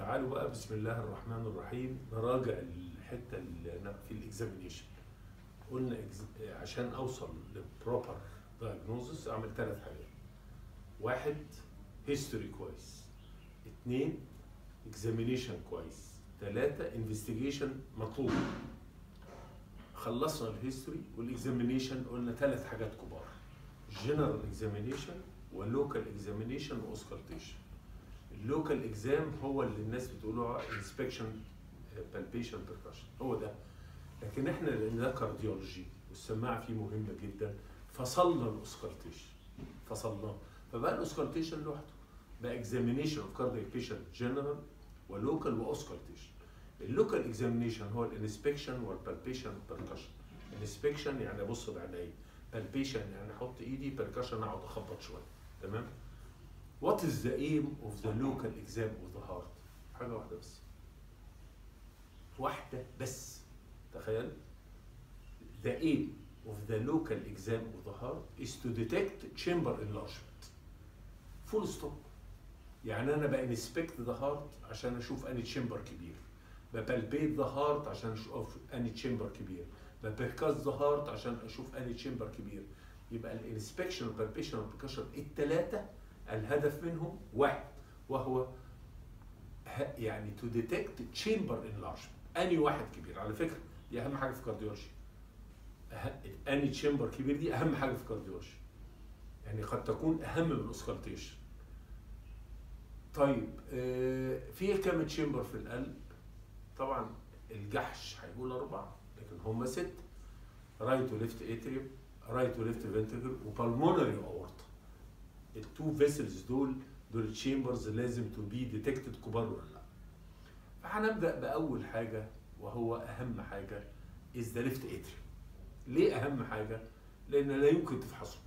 تعالوا بقى بسم الله الرحمن الرحيم نراجع الحته اللي في الاكزامينيشن قلنا إكز- عشان اوصل لبروبر دايجنوزس اعمل ثلاث حاجات واحد هيستوري كويس اثنين اكزامينيشن كويس ثلاثة انفستيجيشن مطلوب خلصنا الهيستوري والاكزامينيشن قلنا ثلاث حاجات كبار جنرال اكزامينيشن ولوكال اكزامينيشن واوسكالتيشن اللوكال اكزام هو اللي الناس بتقوله انسبكشن بالبيشن بيركشن هو ده لكن احنا لان ده كارديولوجي والسماعه فيه مهمه جدا فصلنا الاوسكالتيشن فصلناه فبقى الاوسكالتيشن لوحده بقى اكزامينيشن اوف كاردياك بيشنت جنرال ولوكال واوسكالتيشن اللوكال اكزامينيشن هو الانسبكشن والبالبيشن بيركشن انسبكشن يعني ابص بعيني بالبيشن يعني احط ايدي بيركشن اقعد اخبط شويه تمام What is the aim of the local exam of the heart؟ حاجة واحدة بس. واحدة بس. تخيل. The aim of the local exam of the heart is to detect chamber enlargement. Full stop. يعني أنا بانسبكت ذا هارت عشان أشوف أني تشامبر كبير. ببلبيت ذا هارت عشان أشوف أني تشامبر كبير. ببركاز ذا هارت عشان أشوف أني تشامبر كبير. يبقى الانسبكشن والبالبيشن والبركشن الثلاثة الهدف منهم واحد وهو ه- يعني تو ديتكت تشامبر انلارجمنت اني واحد كبير على فكره دي اهم حاجه في الكارديولوجي أه- اني تشامبر كبير دي اهم حاجه في الكارديولوجي يعني قد تكون اهم من الاوسكالتيشن طيب آه، في كام تشامبر في القلب طبعا الجحش هيقول اربعه لكن هم ست رايت وليفت اتريوم رايت وليفت فنتركل وبالمونري اورتا التو فيسلز دول دول تشامبرز لازم تو بي ديتكتد كبار ولا لا فهنبدا باول حاجه وهو اهم حاجه از ذا ليفت اتريوم ليه اهم حاجه لان لا يمكن تفحصه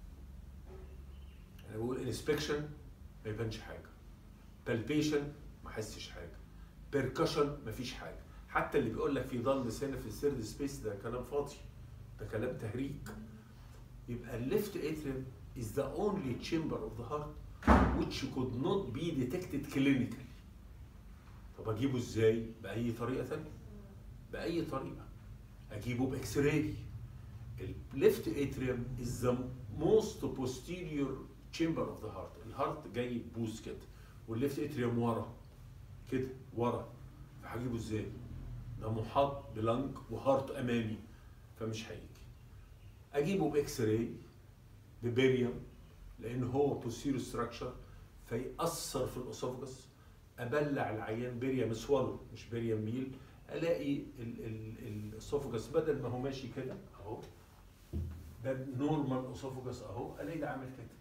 انا بقول انسبكشن ما يبانش حاجه بالبيشن ما احسش حاجه بيركشن ما فيش حاجه حتى اللي بيقول لك في ضل سنه في السيرد سبيس ده كلام فاضي ده كلام تهريج يبقى الليفت اتريوم is the only chamber of the heart which could not be detected clinically. طب اجيبه ازاي؟ بأي طريقة تانية. بأي طريقة. اجيبه باكس راي. الليفت اتريوم is the most posterior chamber of the heart. الهارت جاي بوز كده والليفت اتريوم ورا كده ورا فهجيبه ازاي؟ ده محاط بلنج وهارت امامي فمش هيجي. اجيبه باكس راي ببيريوم لان هو بوستيرو ستراكشر فيأثر في الاسوفجس ابلع العيان بيريوم سوالو مش بيريوم ميل الاقي ال- ال- الاسوفجس بدل ما هو ماشي كده اهو ده نورمال اسوفجس اهو الاقي ده عامل كده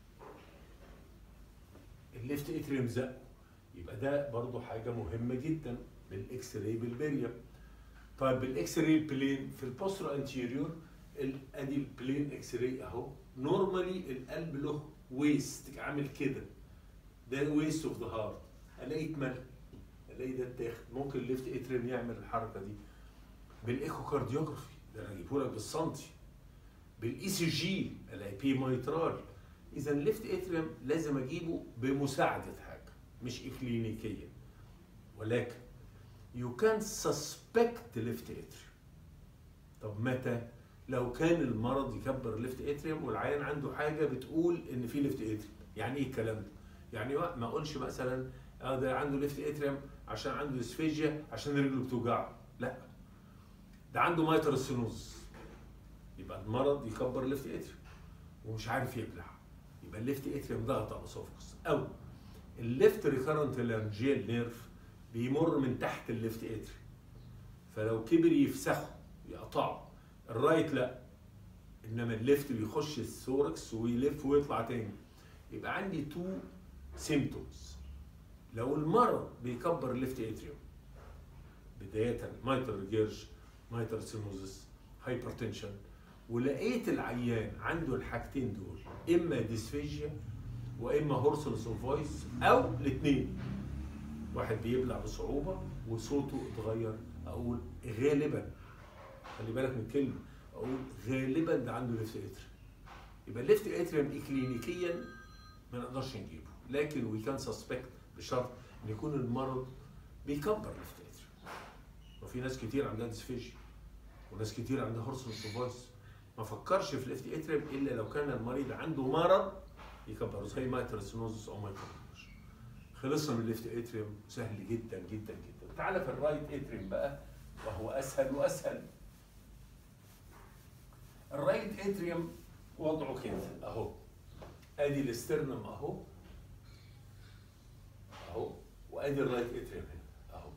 الليفت اتريوم زقه يبقى ده برضو حاجه مهمه جدا بالاكس راي بالبيريوم طيب بالاكس راي بلين في البوستر انتيريور ال- ادي البلين اكس راي اهو نورمالي القلب له ويست عامل كده ده ويست اوف ذا هارت الاقي اتملى الاقي ده اتاخد ممكن الليفت اتريم يعمل الحركه دي بالايكو كارديوجرافي ده انا اجيبه لك بالسنتي بالاي سي جي الاقي بي مايترال اذا الليفت اتريم لازم اجيبه بمساعده حاجه مش اكلينيكيا ولكن يو كان سسبكت ليفت اتريم طب متى لو كان المرض يكبر ليفت اتريوم والعيان عنده حاجه بتقول ان في ليفت اتريوم يعني ايه الكلام ده يعني ما ما اقولش مثلا اه ده عنده ليفت اتريوم عشان عنده ديسفيجيا عشان رجله بتوجعه لا ده عنده مايتر سينوز يبقى المرض يكبر الليفت اتريوم ومش عارف يبلع يبقى الليفت اتريوم ضغط على الاسوفكس او الليفت ريكارنت لارنجيال نيرف بيمر من تحت الليفت اتريوم فلو كبر يفسخه يقطعه الرايت لا انما الليفت بيخش الثوركس ويلف ويطلع تاني يبقى عندي تو سيمتومز لو المرض بيكبر الليفت اتريوم بداية مايتر ريجيرج مايتر سينوزس هايبرتنشن ولقيت العيان عنده الحاجتين دول اما ديسفيجيا واما هورسلس اوف فويس او الاثنين واحد بيبلع بصعوبة وصوته اتغير اقول غالبا خلي بالك من كلمه اقول غالبا ده عنده ليفت اتريم يبقى الليفت اتريم اكلينيكيا ما نقدرش نجيبه لكن وي كان سسبكت بشرط ان يكون المرض بيكبر الليفت اتريوم وفي ناس كتير عندها ديسفيجيا وناس كتير عندها هورسنس فويس ما فكرش في الليفت اتريوم الا لو كان المريض عنده مرض يكبره زي مايترسينوزس او ما يكبرش خلصنا من الليفت اتريوم سهل جدا جدا جدا تعالى في الرايت اتريوم بقى وهو اسهل واسهل الرايت اتريوم وضعه كده اهو ادي الاسترنم اهو اهو وادي الرايت اتريوم هنا اهو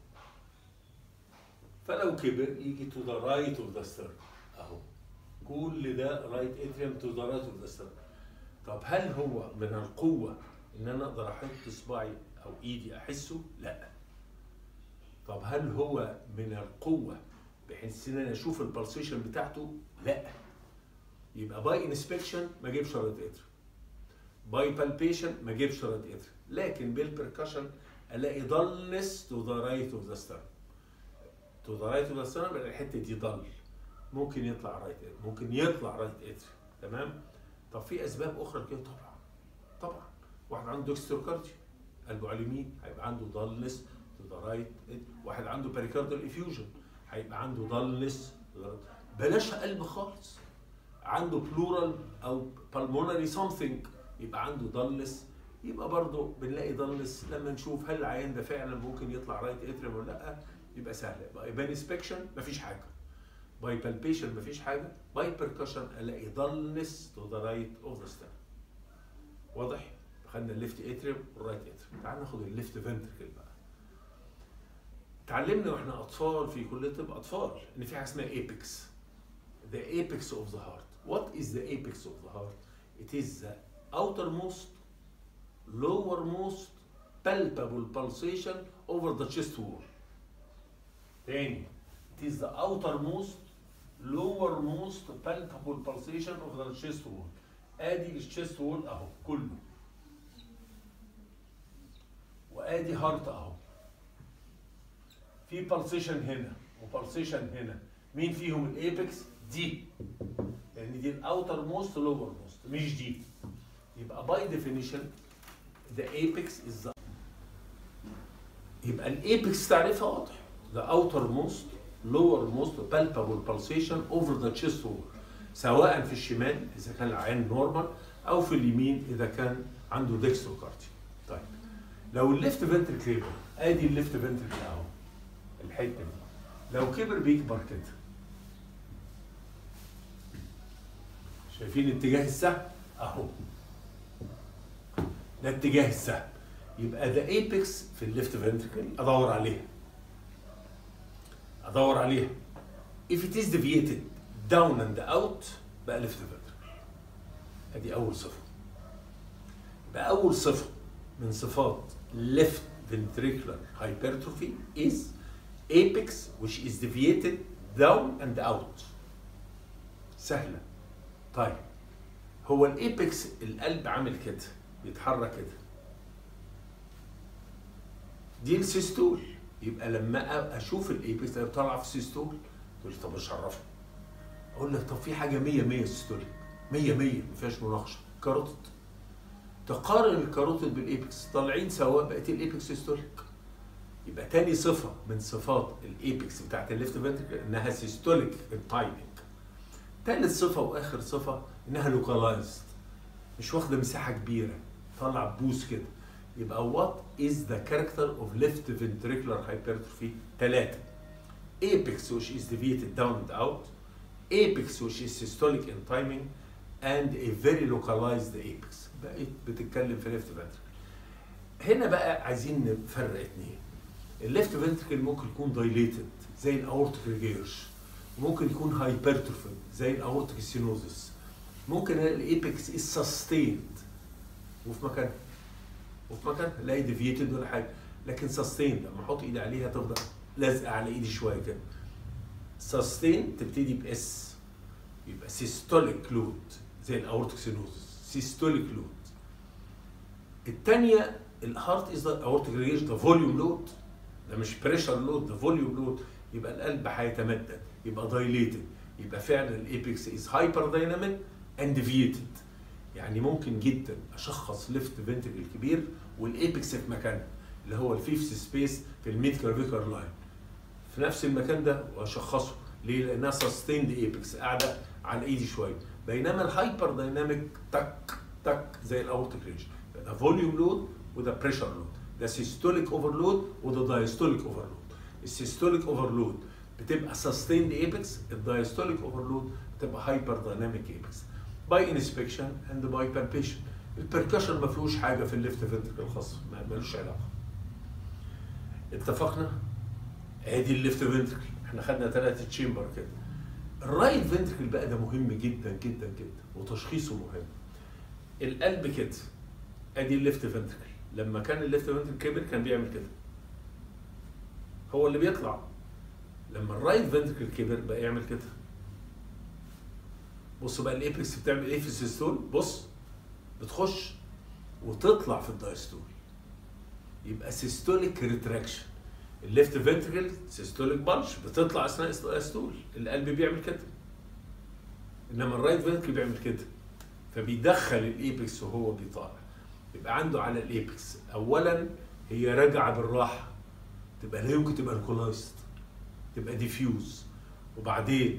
فلو كبر يجي تو ذا رايت اوف ذا ستيرن اهو كل ده رايت اتريوم تو ذا رايت اوف ذا ستيرن طب هل هو من القوه ان انا اقدر احط صباعي او ايدي احسه؟ لا طب هل هو من القوه بحيث ان انا اشوف البلسيشن بتاعته؟ لا يبقى باي انسبكشن ما اجيبش رايت اتريوم باي بالبيشن ما اجيبش رايت اتريوم لكن بالبركشن الاقي ضلنس تو ذا رايت اوف ذا ستيرن تو ذا رايت اوف ذا ستيرن الحته دي ضل ممكن يطلع رايت ممكن يطلع رايت اتريوم تمام طب في اسباب اخرى كده طبعا طبعا واحد عنده دكستروكارديا قلبه على اليمين هيبقى عنده ضلنس تو ذا رايت واحد عنده بريكاردال افيوجن هيبقى عنده ضلنس بلاش قلب خالص عنده بلورال او بالمونري سمثينج يبقى عنده ضلس يبقى برضه بنلاقي ضلس لما نشوف هل العيان ده فعلا ممكن يطلع رايت اتريوم ولا لا يبقى سهل يبقى باي انسبكشن مفيش حاجه باي بالبيشن مفيش حاجه باي بيركشن الاقي ضلنس تو ذا رايت اوف ذا ستيرن واضح خدنا الليفت اتريوم والرايت اتريوم تعال ناخد الليفت فنتركل بقى اتعلمنا واحنا اطفال في كليه الطب اطفال ان في حاجه اسمها ايبكس the apex of the heart what is the apex of the heart it is the outermost lowermost palpable pulsation over the chest wall تاني it is the outermost lowermost palpable pulsation over the chest wall ادي الشيست وول اهو كله وادي هارت اهو في pulsation هنا وبلسيشن هنا مين فيهم الايبكس دي لان دي الاوتر موست لور موست مش دي يبقى باي ديفينيشن ذا ايبكس از يبقى الايبكس تعريفها واضح ذا اوتر موست lower most palpable pulsation over the chest wall سواء في الشمال اذا كان العين نورمال او في اليمين اذا كان عنده ديكستروكارديا طيب لو الليفت فنتركل ادي الليفت فنتركل اهو الحته دي لو كبر بيكبر كده شايفين اتجاه السهم اهو ده اتجاه السهم يبقى ده ايبكس في الليفت فنتركل ادور عليها ادور عليها if it is deviated down and out بقى ليفت فنتركل ادي اول صفه يبقى اول صفه من صفات left ventricular hypertrophy is apex which is deviated down and out سهله طيب هو الايبكس القلب عامل كده بيتحرك كده دي السيستول يبقى لما اشوف الايبكس ده طالعه في السيستول تقول لي طب مش عرفني اقول لك طب في حاجه 100 100 سيستوليك 100 100 ما فيهاش مناقشه كاروتيد تقارن الكاروتيد بالايبكس طالعين سوا بقت الايبكس سيستوليك يبقى تاني صفه من صفات الايبكس بتاعت الليفت فنتركل انها سيستوليك التايمنج تالت صفه واخر صفه انها لوكالايزد مش واخده مساحه كبيره طلع بوس كده يبقى وات از ذا كاركتر اوف ليفت ventricular hypertrophy ثلاثه apex which is deviated down and out apex which is systolic in timing and a very localized apex بقيت بتتكلم في ليفت ventricle هنا بقى عايزين نفرق اتنين الليفت ventricle ممكن يكون dilated زي الاورتيك ريجيرش ممكن يكون هايبرتروفي زي الاورتيك سينوزس ممكن الايبكس از سستيند وفي مكانها وفي مكانها لا ديفيتد ولا حاجه لكن سستيند لما احط ايدي عليها تفضل لازقه على ايدي شويه كده سستين تبتدي باس يبقى سيستوليك لود زي الاورتيك سينوزس سيستوليك لود الثانيه الهارت از ذا اورتيك ريجيش ده فوليوم لود ده مش بريشر لود ده فوليوم لود يبقى القلب هيتمدد يبقى دايليتد يبقى فعلا الايبكس از هايبر دايناميك اند ديفيتد يعني ممكن جدا اشخص ليفت فنتركل كبير والايبكس في مكانها اللي هو الفيفث سبيس في الميد كلافيكر لاين في نفس المكان ده واشخصه ليه؟ لانها سستيند ايبكس قاعده على ايدي شويه بينما الهايبر دايناميك تك تك زي الاورتيك ريج ده فوليوم لود وده بريشر لود ده سيستوليك اوفرلود وده دايستوليك اوفرلود السيستوليك اوفرلود بتبقى سستيند ايبكس الدايستوليك اوفرلود بتبقى هايبر دايناميك ايبكس باي انسبكشن اند باي بالبيشن البركشن ما فيهوش حاجه في الليفت فنتركل الخاص ملوش علاقه اتفقنا ادي الليفت فنتركل احنا خدنا ثلاثة تشامبر كده الرايت فنتركل بقى ده مهم جدا جدا جدا وتشخيصه مهم القلب كده ادي الليفت فنتركل لما كان الليفت فنتركل كبر كان بيعمل كده هو اللي بيطلع لما الرايت فنتركل كبر بقى يعمل كده بص بقى الايبكس بتعمل ايه في السيستول بص بتخش وتطلع في الدايستول يبقى سيستوليك ريتراكشن الليفت فنتركل سيستوليك بلش بتطلع اثناء الدايستول القلب بيعمل كده انما الرايت فنتركل بيعمل كده فبيدخل الايبكس وهو بيطالع يبقى عنده على الايبكس اولا هي راجعه بالراحه تبقى لا يمكن تبقى لوكلايزد تبقى ديفيوز وبعدين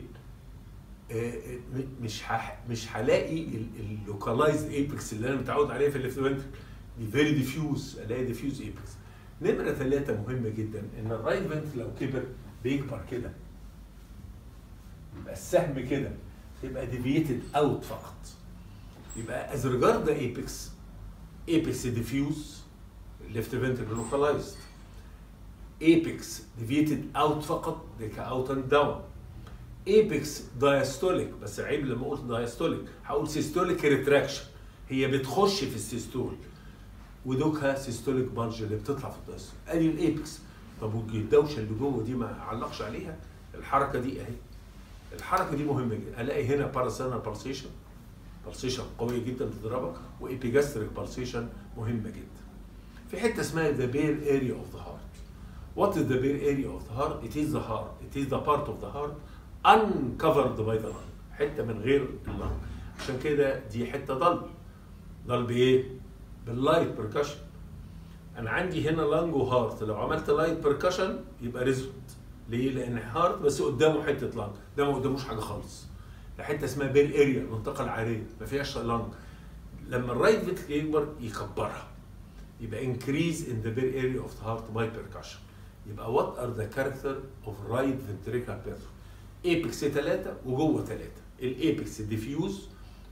مش هح... مش هلاقي اللوكالايزد ايبكس اللي انا متعود عليه في الليفت فنتركل دي فيري ديفيوز الاقي ديفيوز ايبكس نمره ثلاثه مهمه جدا ان الرايت فنتركل لو كبر بيكبر كده يبقى السهم كده يبقى ديفييتد اوت فقط يبقى از ريجارد ذا ايبكس ايبكس ديفيوز ليفت فنتركل لوكالايزد ايبكس ديفييتد اوت فقط دي كاوت اند داون ايبكس دايستوليك بس عيب لما قلت دايستوليك هقول سيستوليك ريتراكشن هي بتخش في السيستول ودوكها سيستوليك بلج اللي بتطلع في الدايستول ادي الايبكس طب والدوشه اللي جوه دي ما علقش عليها الحركه دي اهي الحركه دي مهمه جدا الاقي هنا باراسانا بالسيشن بالسيشن قويه جدا تضربك وايبيجاستريك بالسيشن مهمه جدا في حته اسمها ذا بير اريا اوف ذا هارت What is the bare area of the heart? It is the heart. It is the part of the heart uncovered by the lung. حته من غير اللنج. عشان كده دي حته ضل. ضل بايه؟ باللايت بركشن. انا عندي هنا لانج وهارت لو عملت لايت بركشن يبقى ريزونت. ليه؟ لان هارت بس قدامه حته لانج، ده ما قداموش حاجه خالص. ده حته اسمها بير اريا المنطقه العاريه ما فيهاش لانج. لما الرايت فيتريكل يكبر يكبرها. يبقى increase in the bare area of the heart by percussion. يبقى what are the character of right ventricular perfusion ايبكس ثلاثة وجوه ثلاثة الايبكس ديفيوز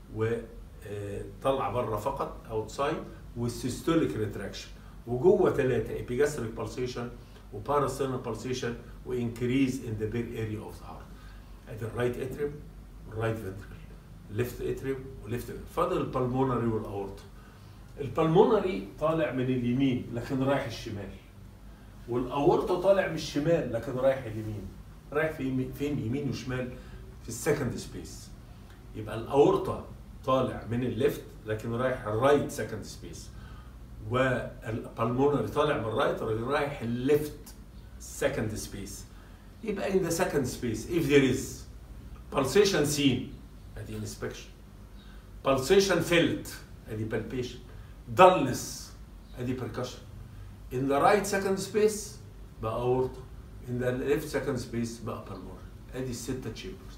وطلع بره فقط اوتسايد والسيستوليك ريتراكشن وجوه ثلاثة ايبيجاستريك بالسيشن وباراسينال بالسيشن وانكريز ان ذا بير اريا اوف ذا هارت ادي الرايت اتريم والرايت فنتركل ليفت اتريم وليفت فاضل البلمونري والاورطه البلمونري طالع من اليمين لكن رايح الشمال والاورطه طالع من الشمال لكن رايح اليمين رايح في فين يمين وشمال في السكند سبيس يبقى الاورطه طالع من الليفت لكن رايح الرايت سكند سبيس والبلمونري طالع من الرايت رايح الليفت سكند سبيس يبقى in the second space if there is pulsation seen ادي inspection pulsation felt ادي palpation dullness ادي percussion in the right second space بقى aorta in the left second space بقى pulmonary ادي الستة تشامبرز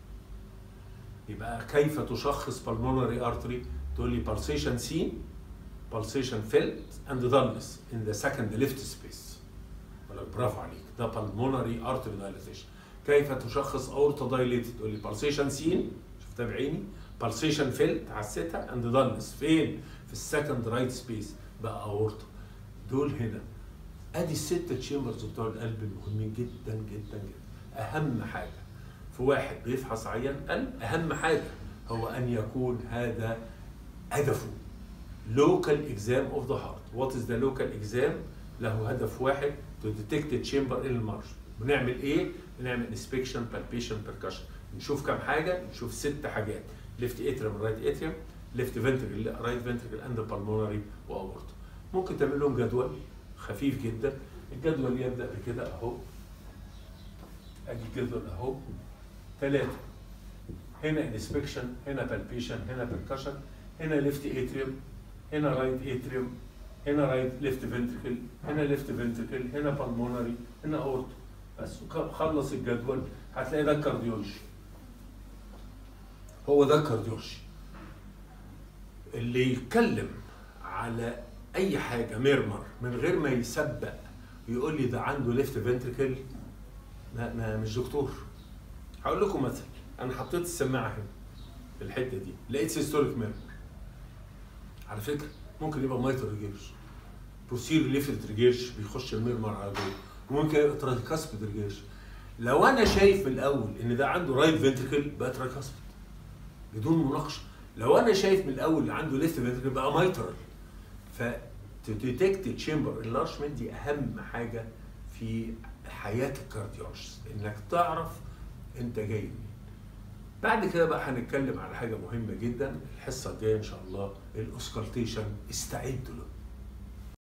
يبقى كيف تشخص pulmonary artery تقول لي pulsation seen pulsation felt and dullness in the second left space ولا برافو عليك ده pulmonary artery dilatation كيف تشخص aorta dilated تقول لي pulsation seen شفتها بعيني pulsation felt حسيتها and dullness فين في السكند رايت سبيس بقى aorta دول هنا ادي الستة تشامبرز بتوع القلب المهمين جدا جدا جدا اهم حاجه في واحد بيفحص عيان قلب اهم حاجه هو ان يكون هذا هدفه local exam of the heart what is the local exam له هدف واحد to detect chamber in the margin بنعمل ايه بنعمل inspection palpation percussion نشوف كم حاجه نشوف ست حاجات left atrium right atrium left ventricle right ventricle and pulmonary واورطه ممكن تعمل لهم جدول خفيف جدا الجدول يبدا بكده اهو ادي الجدول اهو ثلاثه هنا انسبكشن هنا بالبيشن هنا بركشن هنا ليفت اتريوم هنا رايت اتريوم هنا رايت ليفت فنتركل هنا ليفت فنتركل هنا بالمونري هنا اورتو بس وك- خلص الجدول هتلاقي ده الكارديولوجي هو ده الكارديولوجي اللي يتكلم على اي حاجه ميرمر من غير ما يسبق ويقول لي ده عنده ليفت فنتركل ما, ما مش دكتور هقول لكم مثل انا حطيت السماعه هنا في الحته دي لقيت سيستوليك ميرمر على فكره ممكن يبقى مايتر ريجيرش بروسير ليفت ريجيرش بيخش الميرمر على جوه ممكن يبقى تراكاسبيد ريجيرش لو انا شايف من الاول ان ده عنده رايت فنتركل بقى تراكاسبيد بدون مناقشه لو انا شايف من الاول اللي عنده ليفت فنتركل بقى مايترال ف تديتكت تشامبر انلارجمنت دي اهم حاجه في حياه الكارديولوجيست انك تعرف انت جاي منين بعد كده بقى هنتكلم على حاجه مهمه جدا الحصه الجايه ان شاء الله الاوسكالتيشن استعدوا له